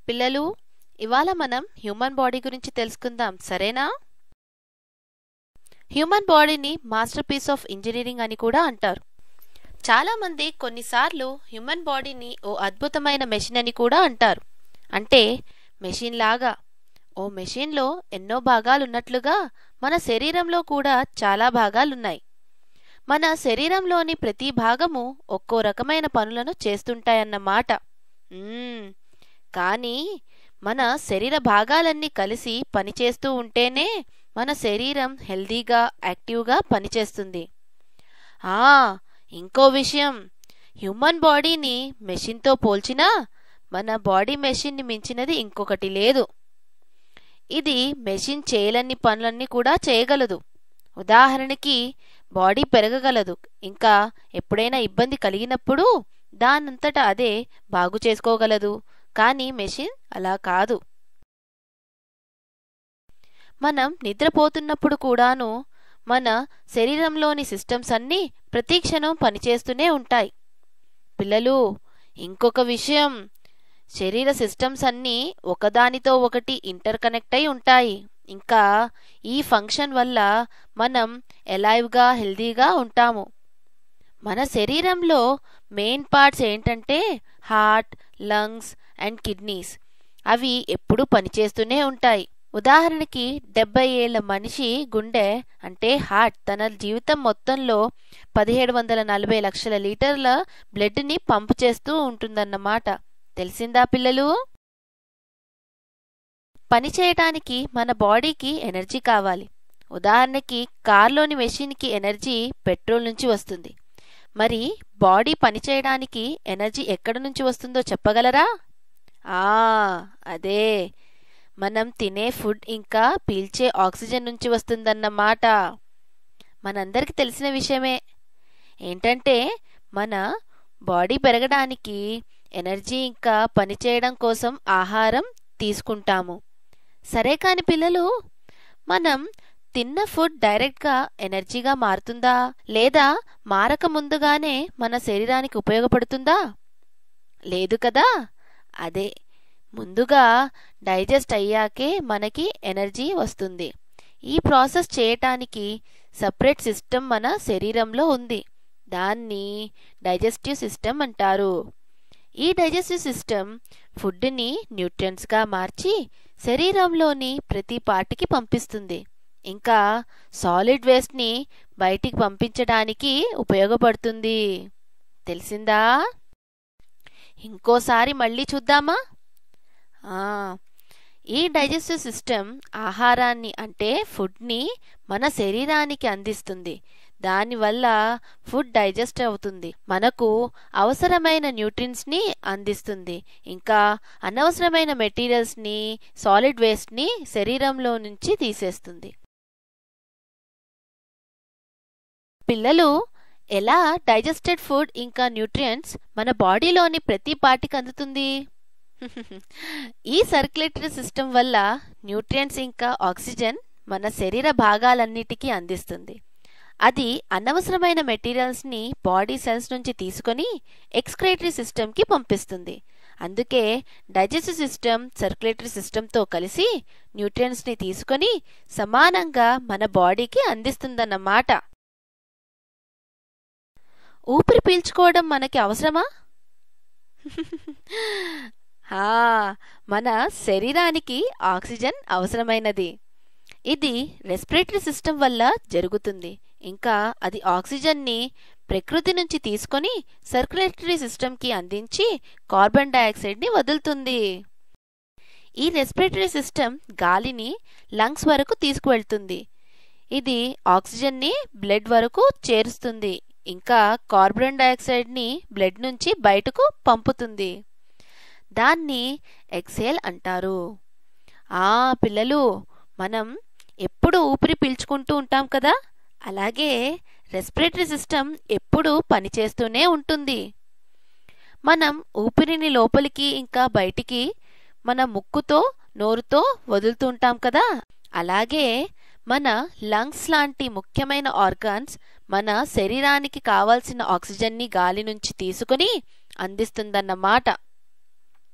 పిల్లలు ఇవాళ మనం హ్యూమన్ బాడీ గురించి తెలుసుకుందాం సరేనా హ్యూమన్ బాడీని మాస్టర్ పీస్ ఆఫ్ ఇంజనీరింగ్ అని కూడా అంటారు చాలామంది కొన్నిసార్లు హ్యూమన్ బాడీని ఓ అద్భుతమైన మెషిన్ అని కూడా అంటారు అంటే మెషిన్ లాగా ఓ మెషిన్లో ఎన్నో భాగాలున్నట్లుగా మన శరీరంలో కూడా చాలా భాగాలున్నాయి మన శరీరంలోని ప్రతి భాగము ఒక్కో రకమైన పనులను చేస్తుంటాయన్నమాట మ్మ్. కానీ మన శరీర భాగాలన్నీ కలిసి పనిచేస్తూ ఉంటేనే మన శరీరం హెల్దీగా యాక్టివ్గా పనిచేస్తుంది ఆ ఇంకో విషయం హ్యూమన్ బాడీని మెషిన్తో పోల్చినా మన బాడీ మెషిన్ని మించినది ఇంకొకటి లేదు ఇది మెషిన్ చేయలన్ని పనులన్నీ కూడా చేయగలదు ఉదాహరణకి బాడీ పెరగగలదు ఇంకా ఎప్పుడైనా ఇబ్బంది కలిగినప్పుడు దానంతట అదే బాగు చేసుకోగలదు కానీ మెషిన్ అలా కాదు మనం నిద్రపోతున్నప్పుడు కూడాను మన శరీరంలోని సిస్టమ్స్ అన్నీ ప్రతి క్షణం పనిచేస్తూనే ఉంటాయి పిల్లలు ఇంకొక విషయం శరీర సిస్టమ్స్ అన్నీ ఒకదానితో ఒకటి ఇంటర్ కనెక్ట్ అయి ఉంటాయి ఇంకా ఈ ఫంక్షన్ వల్ల మనం ఎలైవ్గా హెల్దీగా ఉంటాము మన శరీరంలో మెయిన్ పార్ట్స్ ఏంటంటే హార్ట్ లంగ్స్ అండ్ కిడ్నీస్ అవి ఎప్పుడూ పనిచేస్తూనే ఉంటాయి ఉదాహరణకి డెబ్బై ఏళ్ల మనిషి గుండె అంటే హార్ట్ తన జీవితం మొత్తంలో పదిహేడు వందల నలభై లక్షల లీటర్ల బ్లడ్ని పంపు చేస్తూ ఉంటుందన్నమాట తెలిసిందా పిల్లలు పని చేయటానికి మన బాడీకి ఎనర్జీ కావాలి ఉదాహరణకి కార్లోని మెషిన్కి ఎనర్జీ పెట్రోల్ నుంచి వస్తుంది మరి బాడీ పనిచేయడానికి ఎనర్జీ ఎక్కడి నుంచి వస్తుందో చెప్పగలరా ఆ అదే మనం తినే ఫుడ్ ఇంకా పీల్చే ఆక్సిజన్ నుంచి వస్తుందన్నమాట మనందరికీ తెలిసిన విషయమే ఏంటంటే మన బాడీ పెరగడానికి ఎనర్జీ ఇంకా పనిచేయడం కోసం ఆహారం తీసుకుంటాము సరే కాని పిల్లలు మనం తిన్న ఫుడ్ డైరెక్ట్గా ఎనర్జీగా మారుతుందా లేదా మారక ముందుగానే మన శరీరానికి ఉపయోగపడుతుందా లేదు కదా అదే ముందుగా డైజెస్ట్ అయ్యాకే మనకి ఎనర్జీ వస్తుంది ఈ ప్రాసెస్ చేయటానికి సపరేట్ సిస్టమ్ మన శరీరంలో ఉంది దాన్ని డైజెస్టివ్ సిస్టమ్ అంటారు ఈ డైజెస్టివ్ సిస్టమ్ ఫుడ్ని న్యూట్రియన్స్గా మార్చి శరీరంలోని ప్రతి పార్టీకి పంపిస్తుంది ఇంకా సాలిడ్ వేస్ట్ని బయటికి పంపించడానికి ఉపయోగపడుతుంది తెలిసిందా ఇంకోసారి మళ్ళీ చూద్దామా ఆ, ఈ డైజెస్టివ్ సిస్టమ్ ఆహారాన్ని అంటే ఫుడ్ని మన శరీరానికి అందిస్తుంది దానివల్ల ఫుడ్ డైజెస్ట్ అవుతుంది మనకు అవసరమైన న్యూట్రిన్స్ని అందిస్తుంది ఇంకా అనవసరమైన మెటీరియల్స్ని సాలిడ్ వేస్ట్ని శరీరంలో నుంచి తీసేస్తుంది పిల్లలు ఎలా డైజెస్టెడ్ ఫుడ్ ఇంకా న్యూట్రియంట్స్ మన బాడీలోని ప్రతి పార్టీకి అందుతుంది ఈ సర్క్యులేటరీ సిస్టమ్ వల్ల న్యూట్రియంట్స్ ఇంకా ఆక్సిజన్ మన శరీర భాగాలన్నిటికీ అందిస్తుంది అది అనవసరమైన మెటీరియల్స్ని బాడీ సెల్స్ నుంచి తీసుకొని ఎక్స్క్రేటరీ సిస్టమ్కి పంపిస్తుంది అందుకే డైజెస్టివ్ సిస్టమ్ సర్క్యులేటరీ సిస్టమ్తో కలిసి న్యూట్రియంట్స్ని తీసుకొని సమానంగా మన బాడీకి అందిస్తుందన్నమాట ఊపిరి పీల్చుకోవడం మనకి అవసరమా హా, మన శరీరానికి ఆక్సిజన్ అవసరమైనది ఇది రెస్పిరేటరీ సిస్టమ్ వల్ల జరుగుతుంది ఇంకా అది ఆక్సిజన్ని ప్రకృతి నుంచి తీసుకొని సర్క్యులేటరీ సిస్టమ్కి అందించి కార్బన్ డయాక్సైడ్ని వదులుతుంది ఈ రెస్పిరేటరీ సిస్టమ్ గాలిని లంగ్స్ వరకు తీసుకువెళ్తుంది ఇది ఆక్సిజన్ని బ్లడ్ వరకు చేరుస్తుంది ఇంకా కార్బన్ డయాక్సైడ్ని బ్లడ్ నుంచి బయటకు పంపుతుంది దాన్ని ఎక్సేల్ అంటారు ఆ పిల్లలు మనం ఎప్పుడు ఊపిరి పీల్చుకుంటూ ఉంటాం కదా అలాగే రెస్పిరేటరీ సిస్టమ్ ఎప్పుడూ పనిచేస్తూనే ఉంటుంది మనం ఊపిరిని లోపలికి ఇంకా బయటికి మన ముక్కుతో నోరుతో వదులుతుంటాం కదా అలాగే మన లంగ్స్ లాంటి ముఖ్యమైన ఆర్గాన్స్ మన శరీరానికి కావాల్సిన ఆక్సిజన్ని గాలి నుంచి తీసుకుని అందిస్తుందన్నమాట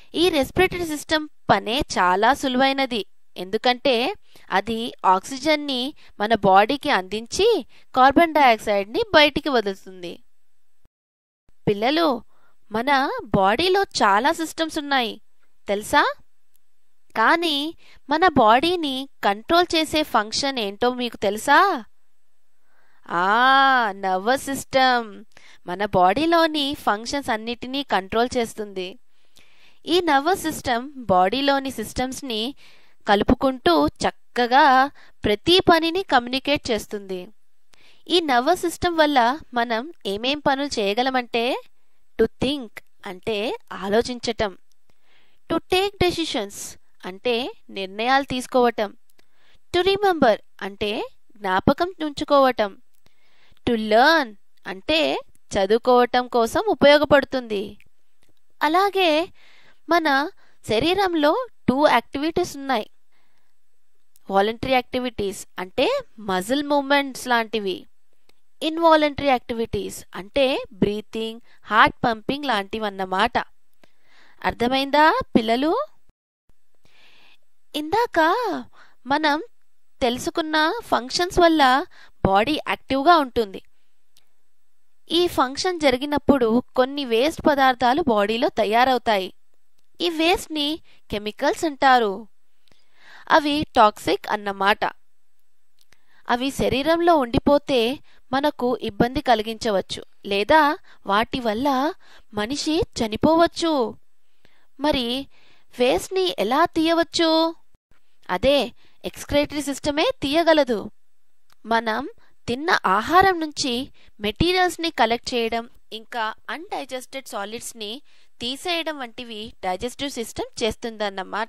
ఈ రెస్పిరేటరీ సిస్టమ్ పనే చాలా సులువైనది ఎందుకంటే అది ఆక్సిజన్ని మన బాడీకి అందించి కార్బన్ డయాక్సైడ్ని బయటికి వదులుతుంది పిల్లలు మన బాడీలో చాలా సిస్టమ్స్ ఉన్నాయి తెలుసా కానీ మన బాడీని కంట్రోల్ చేసే ఫంక్షన్ ఏంటో మీకు తెలుసా ఆ నర్వస్ సిస్టమ్ మన బాడీలోని ఫంక్షన్స్ అన్నిటినీ కంట్రోల్ చేస్తుంది ఈ నర్వస్ సిస్టమ్ బాడీలోని సిస్టమ్స్ని కలుపుకుంటూ చక్కగా ప్రతి పనిని కమ్యూనికేట్ చేస్తుంది ఈ నర్వస్ సిస్టమ్ వల్ల మనం ఏమేం పనులు చేయగలమంటే టు థింక్ అంటే ఆలోచించటం టు టేక్ డెసిషన్స్ అంటే నిర్ణయాలు తీసుకోవటం టు రిమెంబర్ అంటే జ్ఞాపకం ఉంచుకోవటం టు లర్న్ అంటే చదువుకోవటం కోసం ఉపయోగపడుతుంది అలాగే మన శరీరంలో టూ యాక్టివిటీస్ ఉన్నాయి వాలంటరీ యాక్టివిటీస్ అంటే మజిల్ మూమెంట్స్ లాంటివి ఇన్వాలంటరీ యాక్టివిటీస్ అంటే బ్రీతింగ్ హార్ట్ పంపింగ్ లాంటివి అన్నమాట అర్థమైందా పిల్లలు ఇందాక మనం తెలుసుకున్న ఫంక్షన్స్ వల్ల బాడీ యాక్టివ్గా ఉంటుంది ఈ ఫంక్షన్ జరిగినప్పుడు కొన్ని వేస్ట్ పదార్థాలు బాడీలో తయారవుతాయి ఈ వేస్ట్ని కెమికల్స్ అంటారు అవి టాక్సిక్ అన్నమాట అవి శరీరంలో ఉండిపోతే మనకు ఇబ్బంది కలిగించవచ్చు లేదా వాటి వల్ల మనిషి చనిపోవచ్చు మరి వేస్ట్ని ఎలా తీయవచ్చు అదే ఎక్స్క్రేటరీ సిస్టమే తీయగలదు మనం తిన్న ఆహారం నుంచి మెటీరియల్స్ని కలెక్ట్ చేయడం ఇంకా అన్డైజెస్టెడ్ సాలిడ్స్ని తీసేయడం వంటివి డైజెస్టివ్ సిస్టమ్ చేస్తుందన్నమాట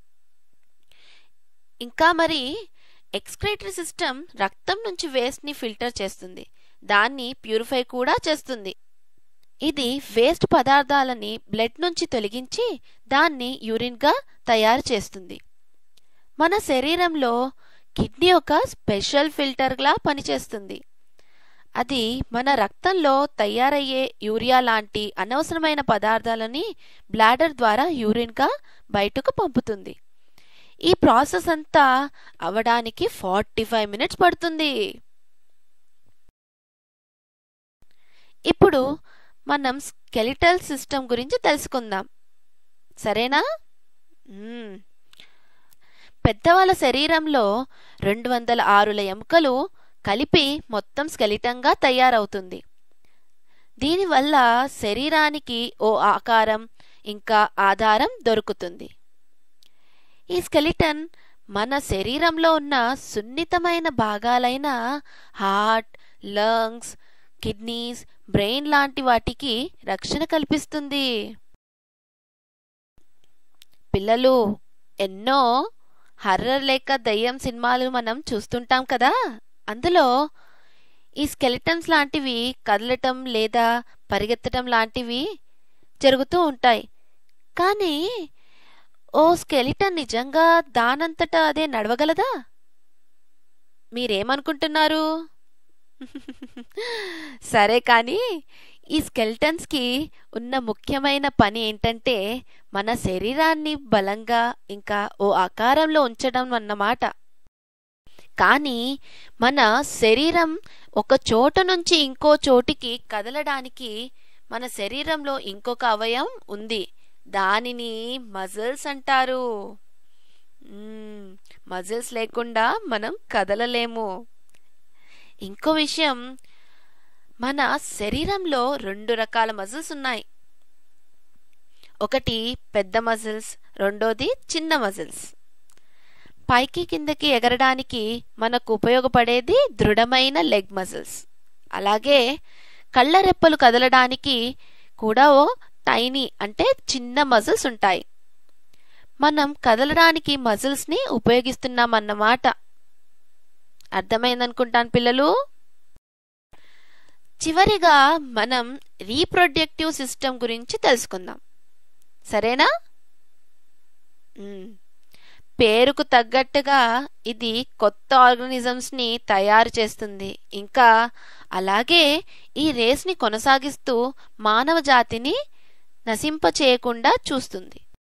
ఇంకా మరి ఎక్స్క్రేటరీ సిస్టమ్ రక్తం నుంచి వేస్ట్ని ఫిల్టర్ చేస్తుంది దాన్ని ప్యూరిఫై కూడా చేస్తుంది ఇది వేస్ట్ పదార్థాలని బ్లడ్ నుంచి తొలగించి దాన్ని యూరిన్గా తయారు చేస్తుంది మన శరీరంలో కిడ్నీ ఒక స్పెషల్ ఫిల్టర్లా పనిచేస్తుంది అది మన రక్తంలో తయారయ్యే యూరియా లాంటి అనవసరమైన పదార్థాలని బ్లాడర్ ద్వారా యూరిన్గా బయటకు పంపుతుంది ఈ ప్రాసెస్ అంతా అవడానికి ఫార్టీ ఫైవ్ మినిట్స్ పడుతుంది ఇప్పుడు మనం స్కెలిటల్ సిస్టమ్ గురించి తెలుసుకుందాం సరేనా మ్మ్. పెద్దవాళ్ళ శరీరంలో రెండు వందల ఆరుల ఎముకలు కలిపి మొత్తం స్కెలిటంగా తయారవుతుంది దీనివల్ల శరీరానికి ఓ ఆకారం ఇంకా ఆధారం దొరుకుతుంది ఈ స్కెలిటన్ మన శరీరంలో ఉన్న సున్నితమైన భాగాలైన హార్ట్ లంగ్స్ కిడ్నీస్ బ్రెయిన్ లాంటి వాటికి రక్షణ కల్పిస్తుంది పిల్లలు ఎన్నో హర్రర్ లేక దయ్యం సినిమాలు మనం చూస్తుంటాం కదా అందులో ఈ స్కెలిటన్స్ లాంటివి కదలటం లేదా పరిగెత్తటం లాంటివి జరుగుతూ ఉంటాయి కానీ ఓ స్కెలిటన్ నిజంగా దానంతటా అదే నడవగలదా మీరేమనుకుంటున్నారు సరే కానీ ఈ స్కెల్టన్స్కి ఉన్న ముఖ్యమైన పని ఏంటంటే మన శరీరాన్ని బలంగా ఇంకా ఓ ఆకారంలో ఉంచడం అన్నమాట కానీ మన శరీరం ఒక చోటు నుంచి ఇంకో చోటికి కదలడానికి మన శరీరంలో ఇంకొక అవయం ఉంది దానిని మజిల్స్ అంటారు మజిల్స్ లేకుండా మనం కదలలేము ఇంకో విషయం మన శరీరంలో రెండు రకాల మజిల్స్ ఉన్నాయి ఒకటి పెద్ద మజిల్స్ రెండోది చిన్న మజిల్స్ పైకి కిందకి ఎగరడానికి మనకు ఉపయోగపడేది దృఢమైన లెగ్ మజిల్స్ అలాగే కళ్ళ రెప్పలు కదలడానికి కూడా ఓ టైనీ అంటే చిన్న మజిల్స్ ఉంటాయి మనం కదలడానికి మజిల్స్ని ఉపయోగిస్తున్నామన్నమాట అర్థమైందనుకుంటాను పిల్లలు చివరిగా మనం రీప్రొడక్టివ్ సిస్టమ్ గురించి తెలుసుకుందాం సరేనా మ్మ్. పేరుకు తగ్గట్టుగా ఇది కొత్త ఆర్గనిజమ్స్ని తయారు చేస్తుంది ఇంకా అలాగే ఈ రేస్ని కొనసాగిస్తూ మానవ జాతిని నశింప చేయకుండా చూస్తుంది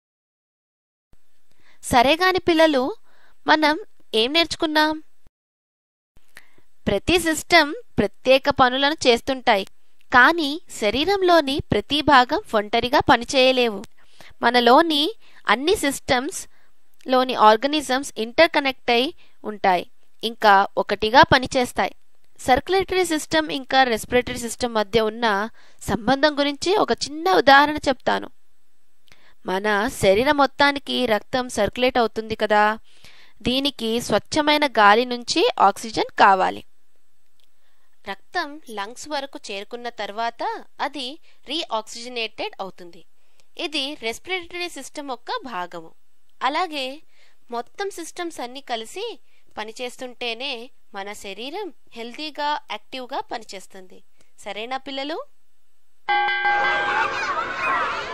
సరే గాని పిల్లలు మనం ఏం నేర్చుకున్నాం ప్రతి సిస్టమ్ ప్రత్యేక పనులను చేస్తుంటాయి కానీ శరీరంలోని ప్రతి భాగం ఒంటరిగా పనిచేయలేవు మనలోని అన్ని సిస్టమ్స్ లోని ఆర్గనిజమ్స్ ఇంటర్ కనెక్ట్ అయి ఉంటాయి ఇంకా ఒకటిగా పనిచేస్తాయి సర్క్యులేటరీ సిస్టమ్ ఇంకా రెస్పిరేటరీ సిస్టమ్ మధ్య ఉన్న సంబంధం గురించి ఒక చిన్న ఉదాహరణ చెప్తాను మన శరీరం మొత్తానికి రక్తం సర్క్యులేట్ అవుతుంది కదా దీనికి స్వచ్ఛమైన గాలి నుంచి ఆక్సిజన్ కావాలి రక్తం లంగ్స్ వరకు చేరుకున్న తర్వాత అది రీఆక్సిజనేటెడ్ అవుతుంది ఇది రెస్పిరేటరీ సిస్టమ్ యొక్క భాగము అలాగే మొత్తం సిస్టమ్స్ అన్నీ కలిసి పనిచేస్తుంటేనే మన శరీరం హెల్తీగా యాక్టివ్గా పనిచేస్తుంది సరేనా పిల్లలు